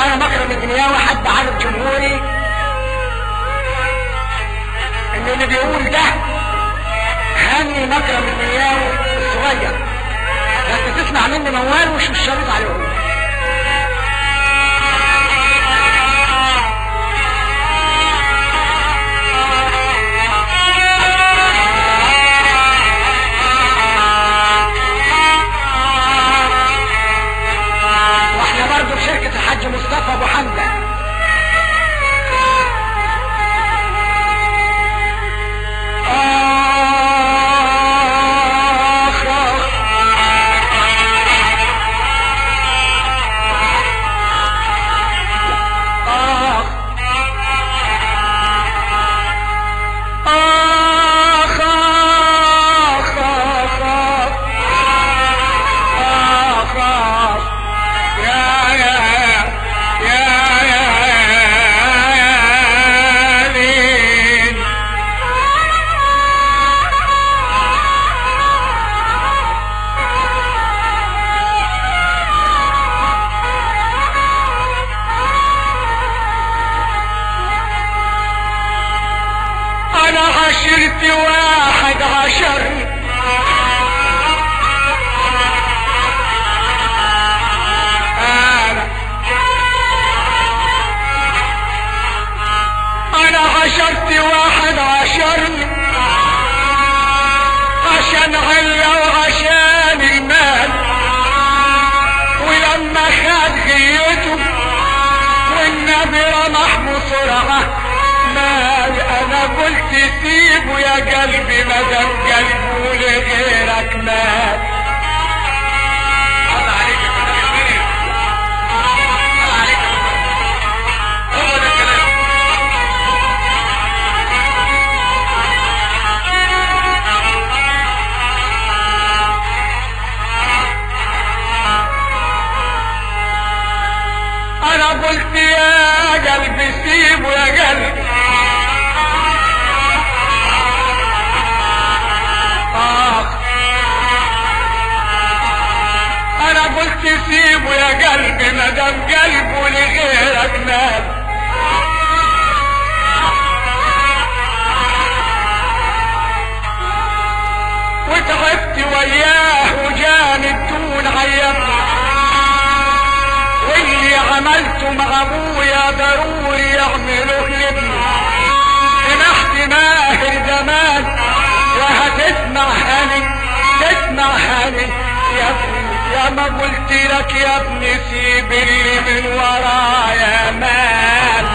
انا مكرم الدنياوي حد عارف جمهوري ان اللي بيقول ده هني مكرم الدنياوي الصغير بس تسمع مني موال ومش مش شريط عليه هو واحنا برضه في شركة الحاج مصطفى ابو حمزة آخ آخ آخ آخ آخ آخ آخ آخ يا يا يا يا يا لين انا عشرت واحد عشرني انا انا عشرت واحد عشرني عشان علة وعشان المال ولما خد غيته والنبي رمح بسرعة مال انا قلت سيبه يا قلبي مدام قلبه لغيرك مال الله عليك يا فنان الدنيا. الله عليك يا فنان. هو ده الكلام انا قلت يا قلبي سيبه يا قلبي آخ انا قلت سيبه يا قلبي مدام قلبه لغيرك مال وتعبت وياه وجاني الدون عيبني واللي عملته مع ابويا ضروري يعمله لابني سمحت ماهر زمان وهتسمع هاني تسمع هاني يا ابني يا ما قلت لك يا ابني سيب اللي من ورايا مال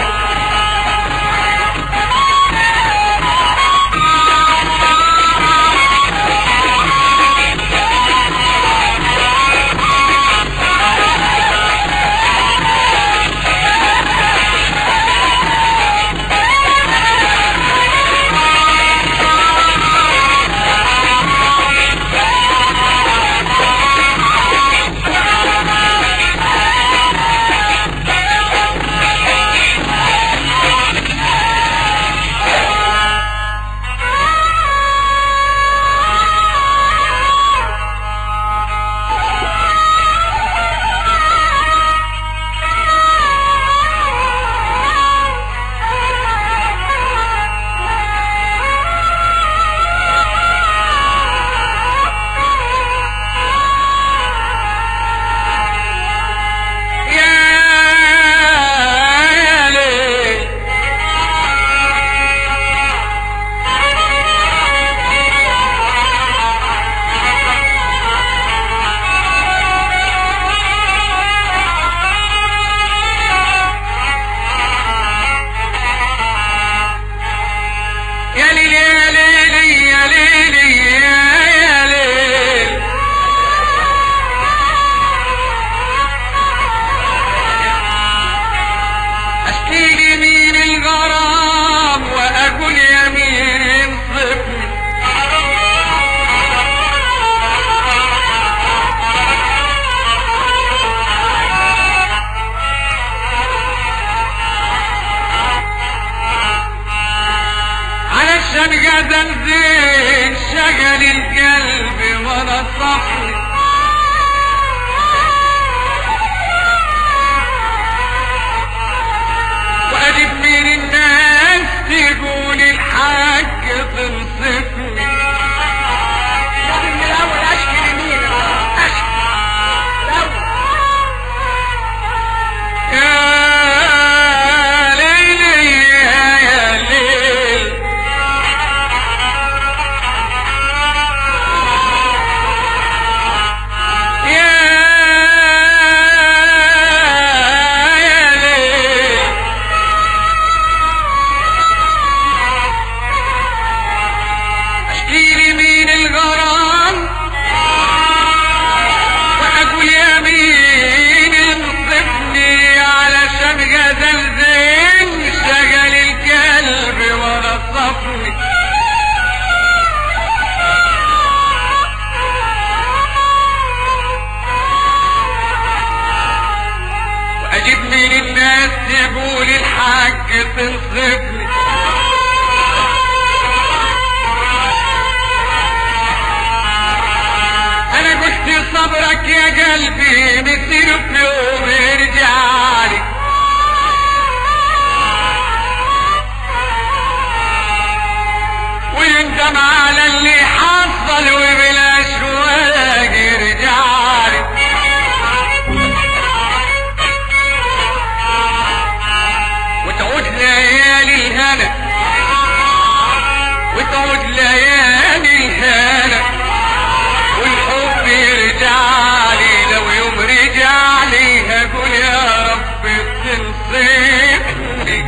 يا ليل يا ليل يا ليل يا ليل يا يا ليل اشكي يمين الغرام واقول يمين صفر علشان غدا زين شغل القلب وانا صحي عمالين الناس يقول الحاج تنصفني انا قلت صبرك يا قلبي نسير في يوم يرجعلي ويندم على اللي حصل وبلا شواق يرجعلي وتعود ليالي الهنا وتعود ليالي الهنا والحب يرجع لي لو يوم رجع لي هقول يا رب تنصفني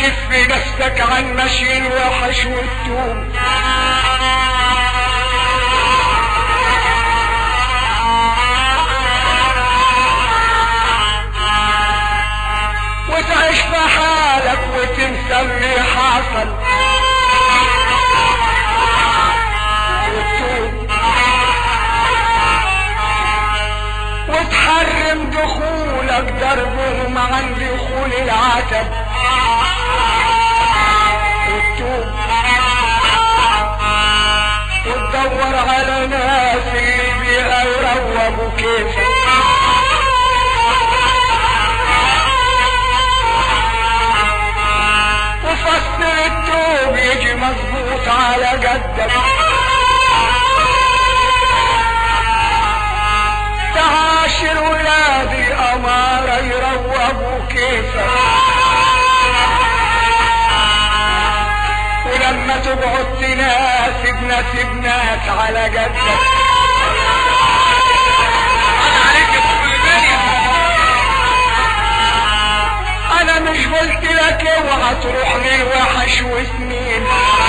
كف نفسك عن مشي الوحش والتوم وتعيش في حالك وتنسى اللي حصل وتتوب وتحرم دخولك دربهم عن دخول العتب وتتوب وتدور على ناس اللي بيروجوا كيفك وفصل التوب يجي مظبوط على قدك تعاشر ولادي أمارة يروبوا كيفك ولما تقعد تناسب ناسب ناس على قدك انا مش قلت لك اوعى تروح للوحش وسنين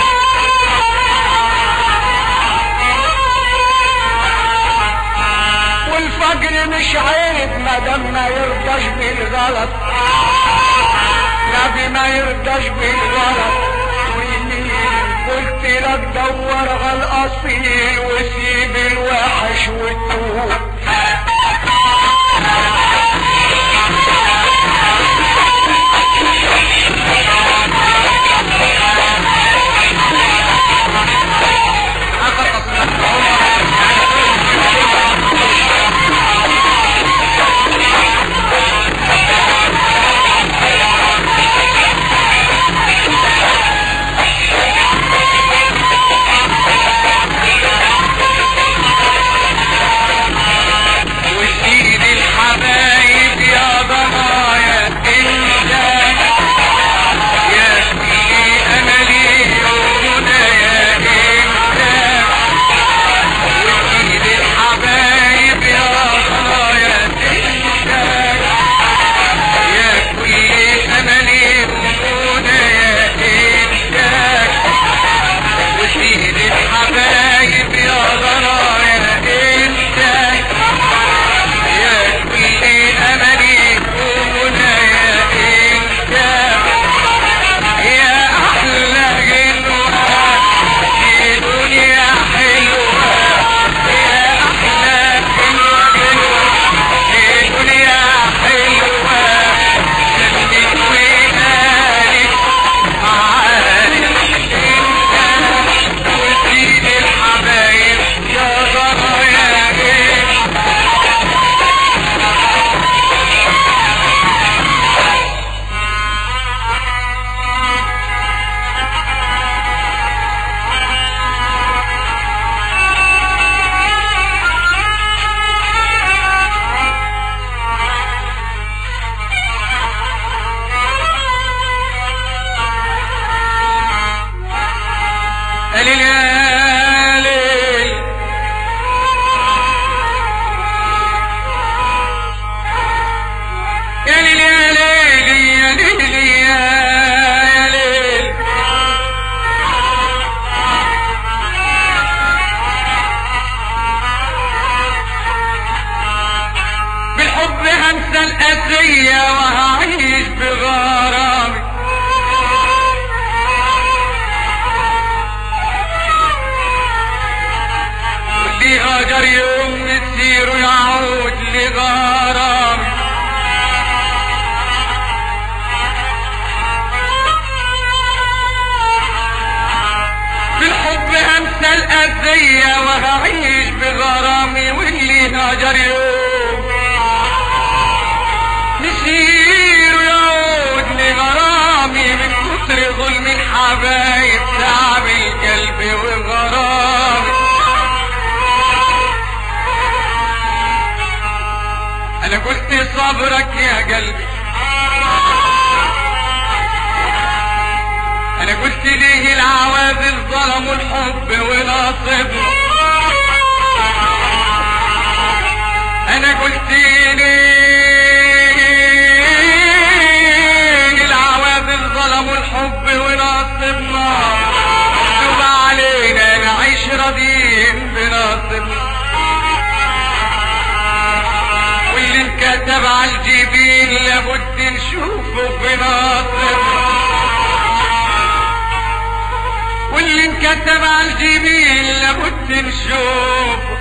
والفقر مش عيب ما دام ما يرضاش بالغلط نبي ما يرضاش بالغلط ويمين قلت لك دور على الاصيل وسيب الوحش والتوب وسيد الحبايب يا ضنايا انت يا كل املي ومنايا انت وسيد الحبايب يا ضنايا انت يا كل املي ومنايا انت وسيد الحبايب يا ضنايا انت يا كل املي ومنايا انت يا احلى غنوة في دنيا حلوة يا احلى غنوة في دنيا حلوة جنبك وقالك معاك انت وسيد الحبايب يا ضرايا انت قال يا ليل يا ليل يا ليل يا ليل يا يا ليل بالحب هنسى الأذية وهعيش بغرامي واللي هاجر يوم مسيره يعود لغرامي بالحب انسى الاذية وهعيش بغرامي واللي هاجر يوم مسيره يعود لغرامي من كتر ظلم الحبايب تعب القلب وغرامي انا قلت صبرك يا قلبي انا قلت ليه العواذل ظلموا الحب ونصبنا انا قلت ليه العواذل ظلموا الحب بنصبنا مكتوب علينا نعيش راضيين بنصبنا واللي انكتب على الجبين لابد نشوفه بنصبنا واللي انكتب على الجبين لابد نشوفه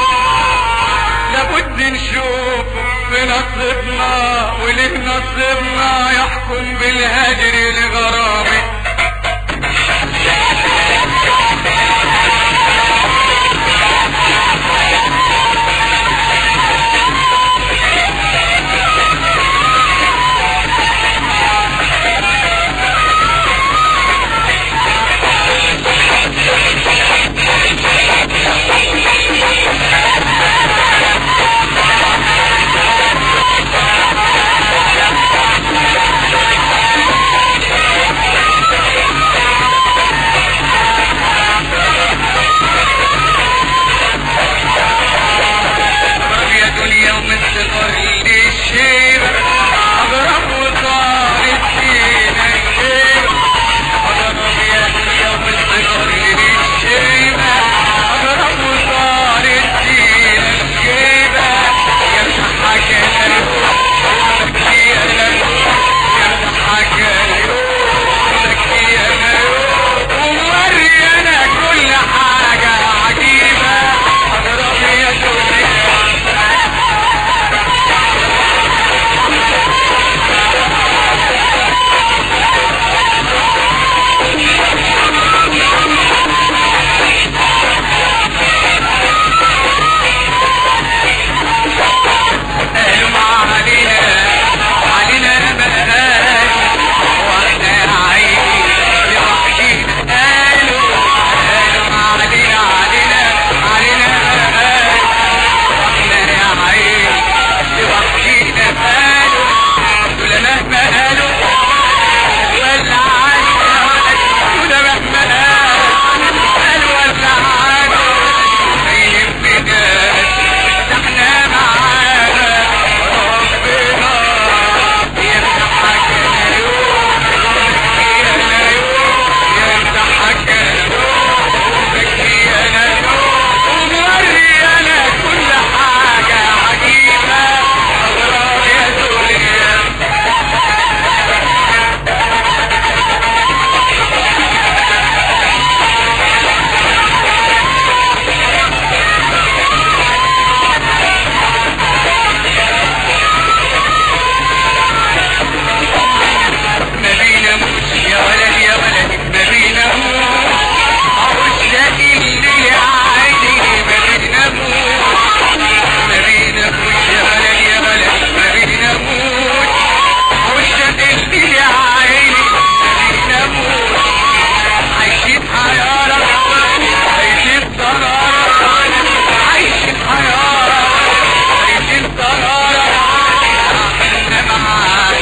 لابد نشوفه بنصبنا وليه نصبنا يحكم بالهجر لغرامه أضرب يا دنيا ومن صغر الشيب أضرب وصار الدين الشيب أضرب يا دنيا ومن صغر الشيب أضرب وصار الدين الشيب يمسحك اليوم يبكي اليوم يمسحك اليوم يبكي اليوم ومورينا كل حاجة عجيبة أضرب يا دنيا قالوا ما علينا علينا مقال واحنا عايزين لوحدينا قالوا قالوا ما علينا علينا علينا مقال واحنا يا عين لوحدينا قالوا دول مهما قالوا ولا عنا دول مهما قالوا قالوا ولا عنا ما يهمناش ده احنا معانا ربنا يفتحك اليوم يا اليوم يفتحك اليوم وبكي انا اليوم وموري انا كل حاجة عجيبة اغراب يا دنيا ما بيناموش يا ولد يا ولد ما بيناموش عشاق اللي يا عيني ما بيناموش ما بيناموش يا ولد يا ولد ما بيناموش عشاق اللي يا عيني ما بيناموش عايشين حيارة عايشين سرارة عايشين حيارة عايشين سرارة احنا معاك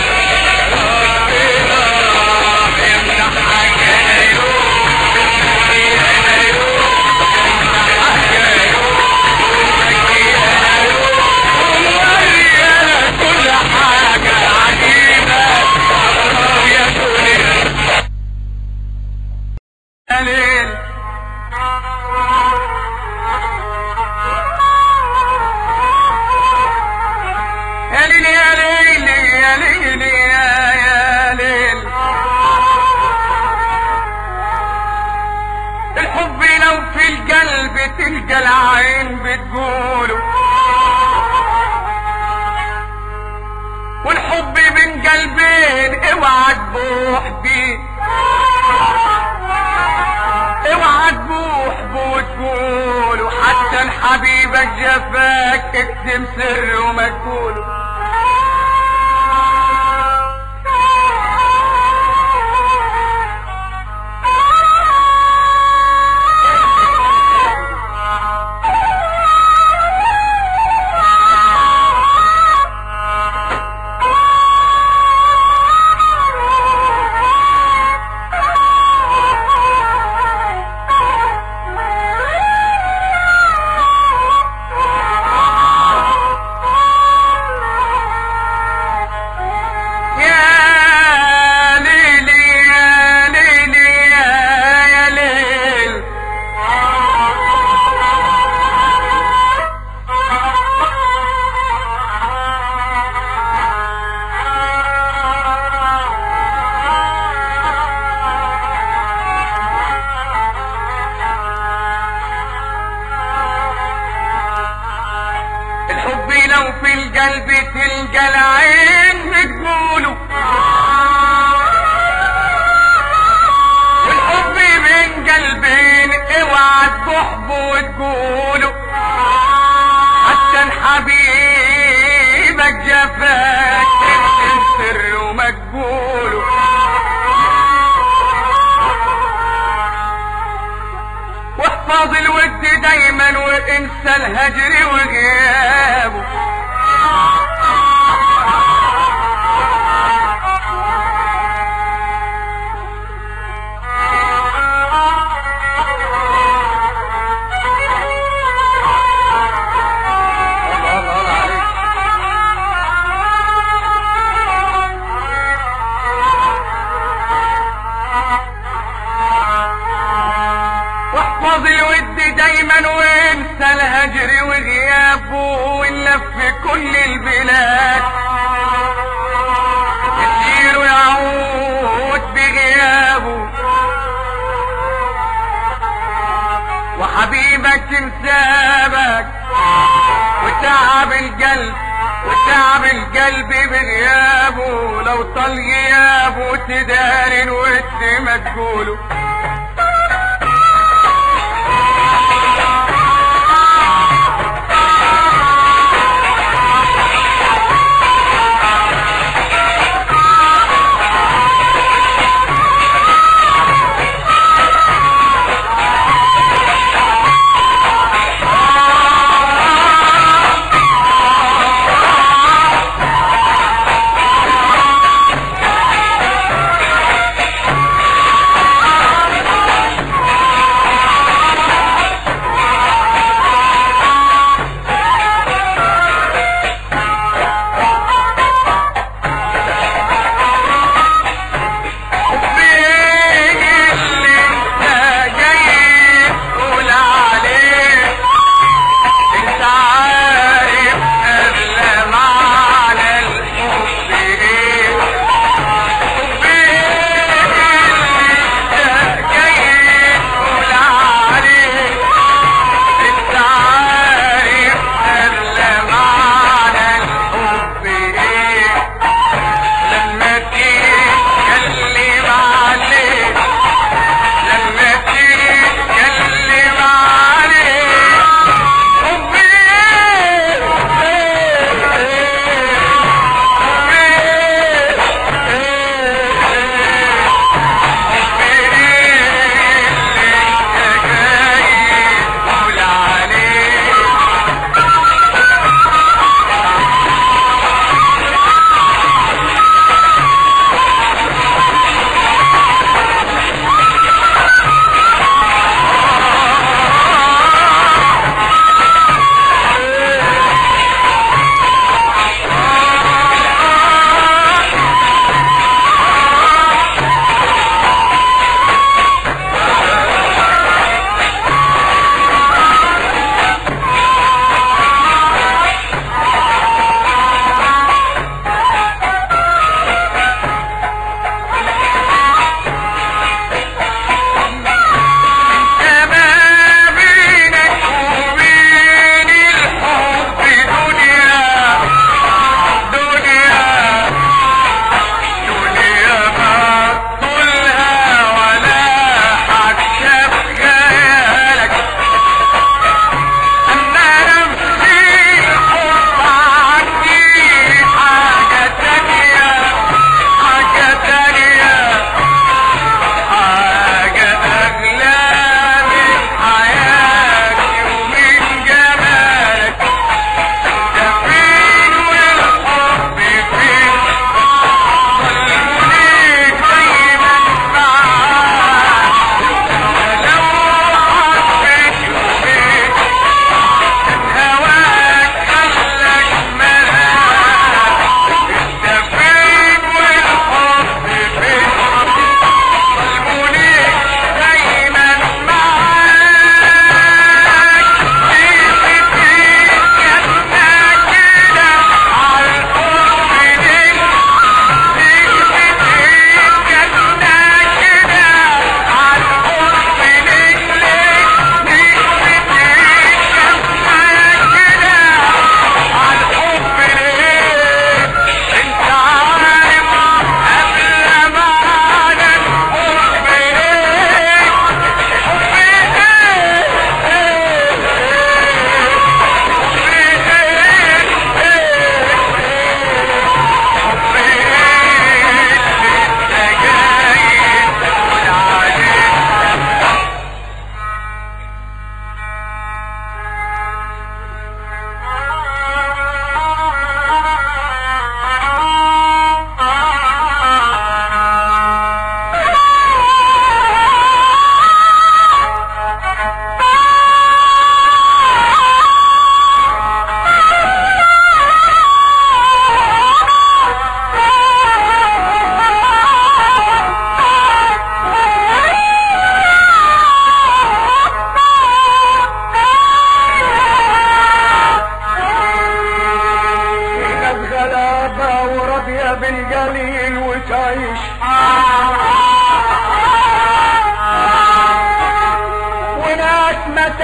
ليل يا ليل يا ليل يا ليل يا يا ليل الحب لو في القلب تلقى العين بتقوله والحب بين قلبين اوعى تبوح بيه اوعى تبوح وتقوله حتى الحبيبك جفاك اكتم سر وما تقوله القلب تلقى العين بتقوله والحب من قلبين اوعى تحب وتقوله حتى حبيبك جفاك السر وما تقوله واحفظ الود دايما وانسى الهجر وغيابه الله الله الله عليك واحفظ الود دايما وانسى الهجر وغيابه ونلف كل البلاد يسير ويعود بغيابه وحبيبك انسابك وتعب القلب وتعب القلب بغيابه لو طال غيابه تدارن وانت ما تقوله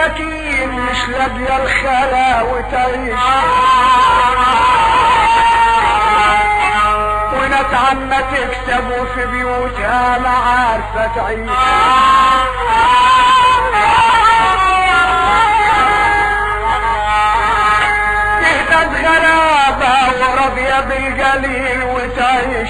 مساكين مش لاقيه الخلا وتعيش وناس عما تكسب وفي بيوتها ما عارفه تعيش تهدد غلابة وراضية بالقليل وتعيش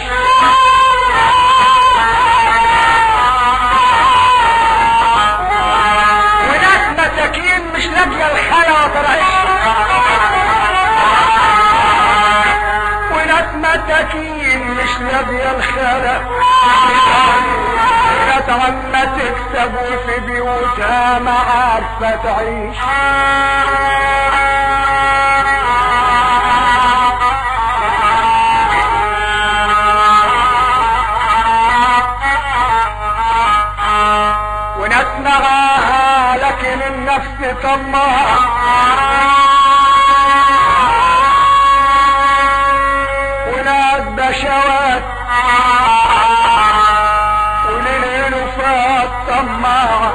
وناس مساكين مش لاقيه الخلا وتعيش وناس مساكين مش لاقيه الخلا ناس عما تكسب وفي بيوتها ما عارفه تعيش وناس نراها لكن النفس طماعة وناس بشوات وللهلفات طماعة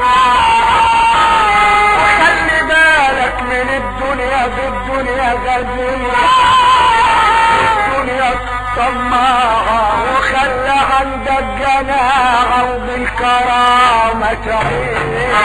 وخلي بالك من الدنيا بالدنيا غزية الدنيا طماعة وخلى عندك جناعة وبالكرامة تعيش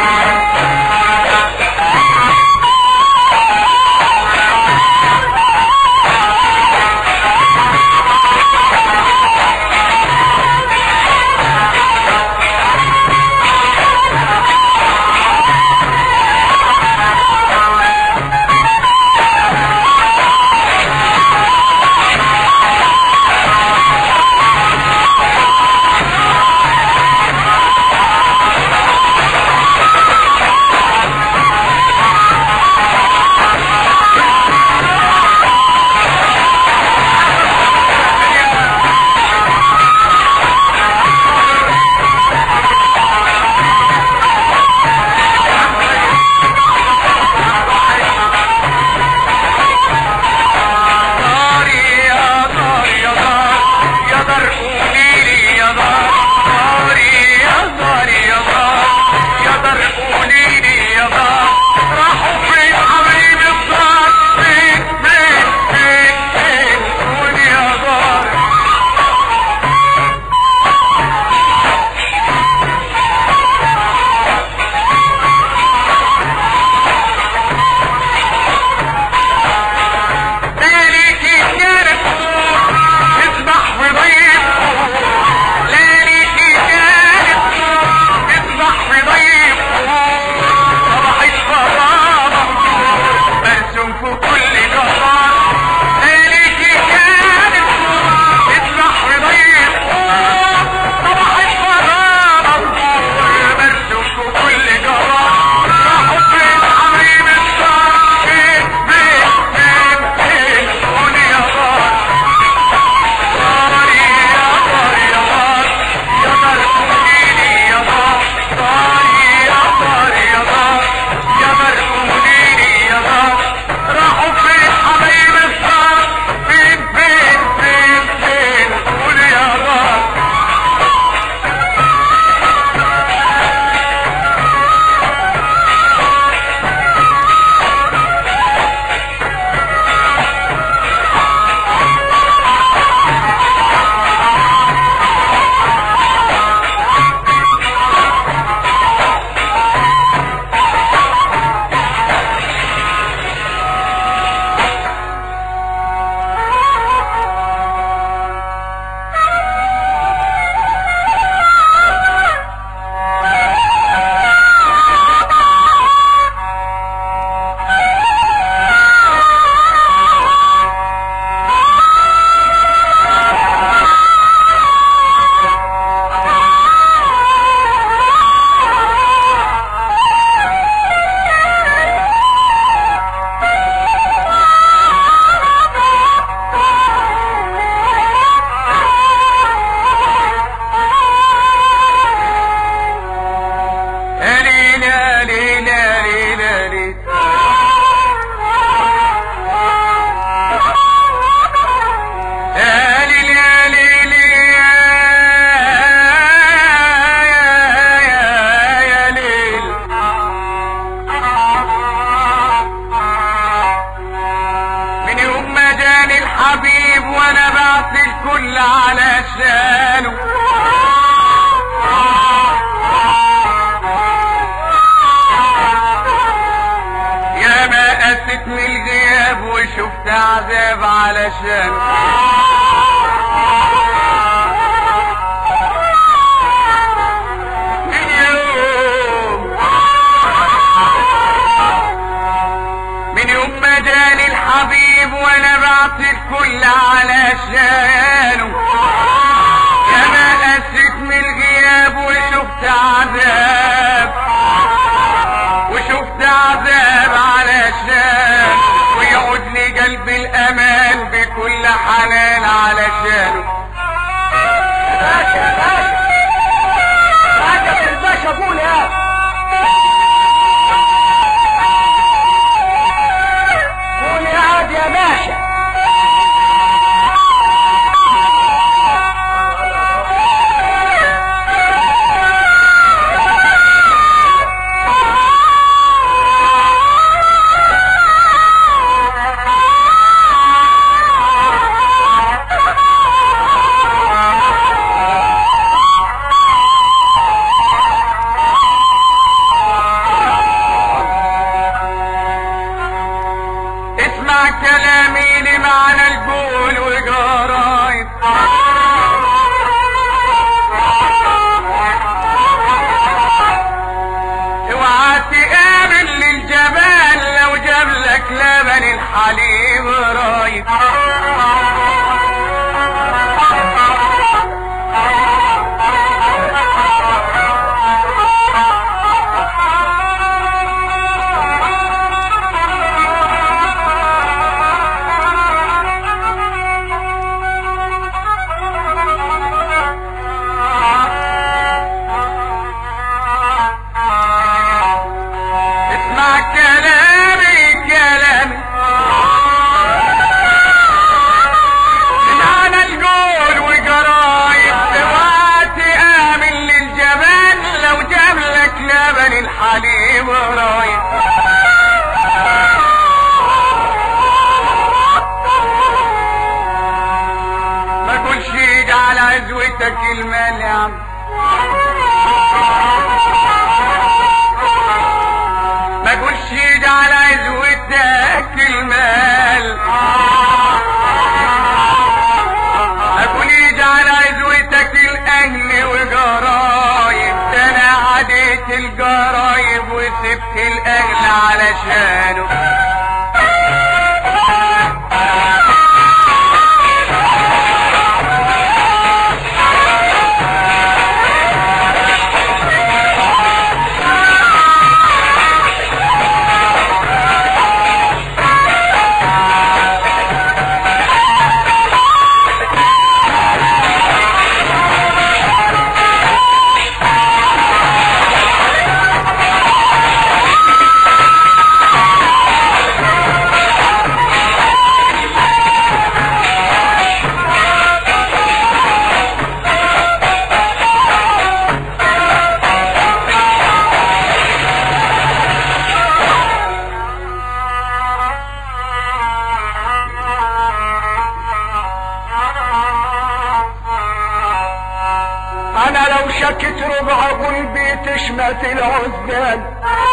عذاب علشان من يوم من يوم ما جاني الحبيب وانا بعت الكل علشانه يا ما قست من الغياب وشفت عذاب وشفت عذاب علشان ويعود لي قلب الامان بكل حنان علشانه باشا باشا حاجة الباشا قول يا قول يا عاد يا باشا اسمع كلامي لمعنى القول والجرايد اوعى تقابل للجبال لو جاب لك لبن الحليب رايد اسمع كلامي كلامي بمعنى القول وجرايد اوعى تآمن للجبال لو جاب لك لبن الحليب رايد ما تقولش ايد على عزوتك المال يا عم ما تقولش ايد على عزوتك المال اكون ايد على عزوتك الاهل والجرايب ده انا عديت الجرايب وسبت الاهل علشانه انا لو شكت ربع قلبي تشمت العزال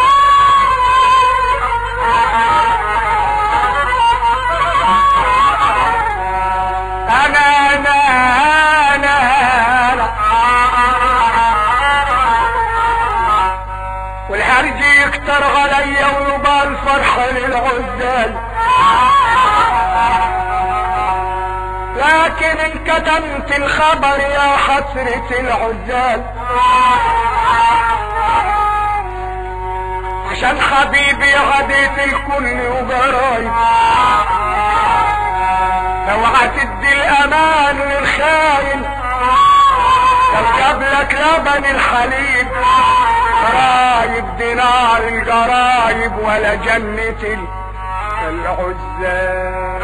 انا انا انا أنا. والهرج يكتر عليا ويبقى الفرحة للعزال لكن ان كتمت الخبر يا حسرة العزال عشان حبيبي عديت الكل وجرايب اوعى تدي الامان للخاين لو جاب لك لبن الحليب رايب دينار الجرايب ولا جنة ال- العزال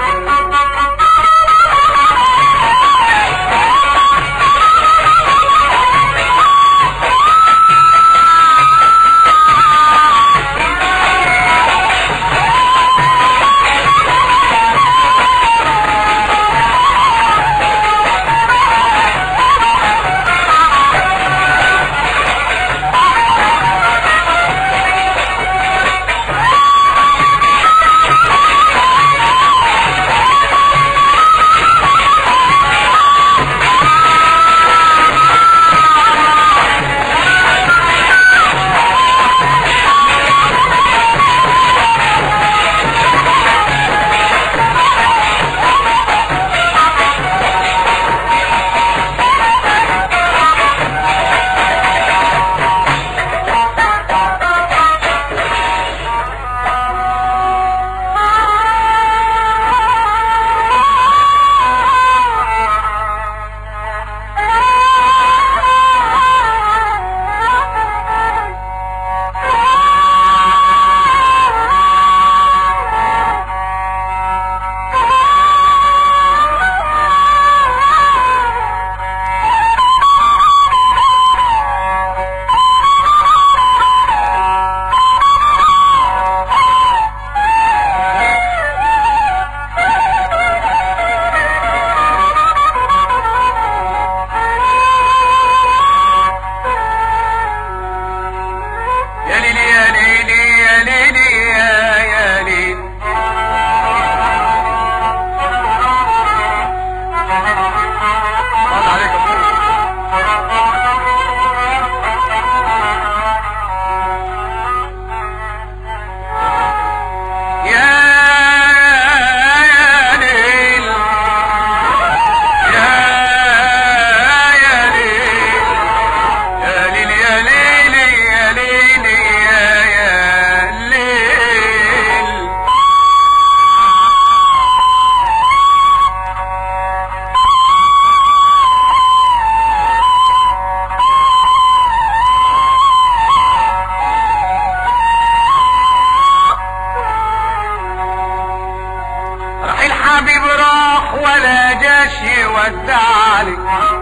ودعني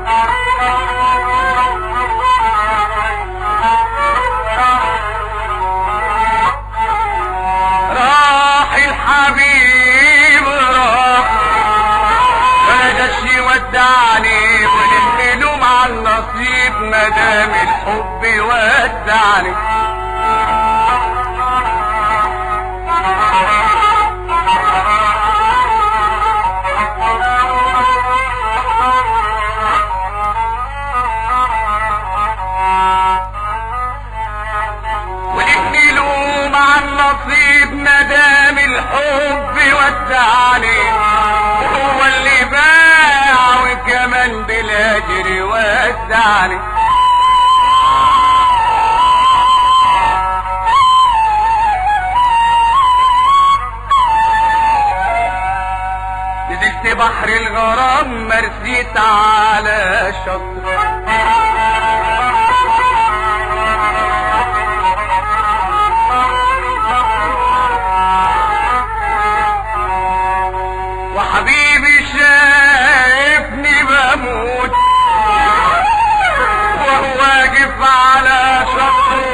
راح الحبيب راح فجش ودعني ونحمله مع النصيب مدام الحب ودعني ونحمله مع النصيب مدام الحب ودعني هو اللي باع وكمان بالاجر ودعني نزلت بحر الغرام مرسيت على شط وحبيبي شايفني بموت وهو واقف على شطه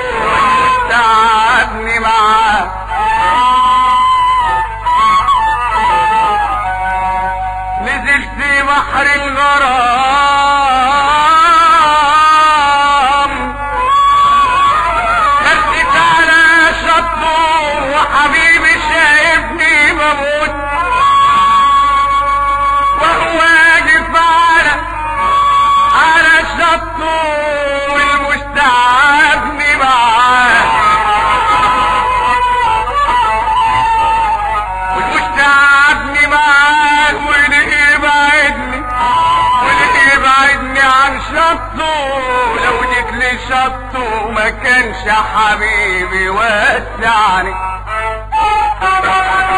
تعبني معاه نزلت بحر الغرام نزلت على شطه وحبيبي شايفني بموت وهو واقف على على شطه والمستعبني معاه والمستعبني معاه واللي يبعدني واللي يبعدني عن شطه لو جيت لي شطه ما كانش حبيبي وسعني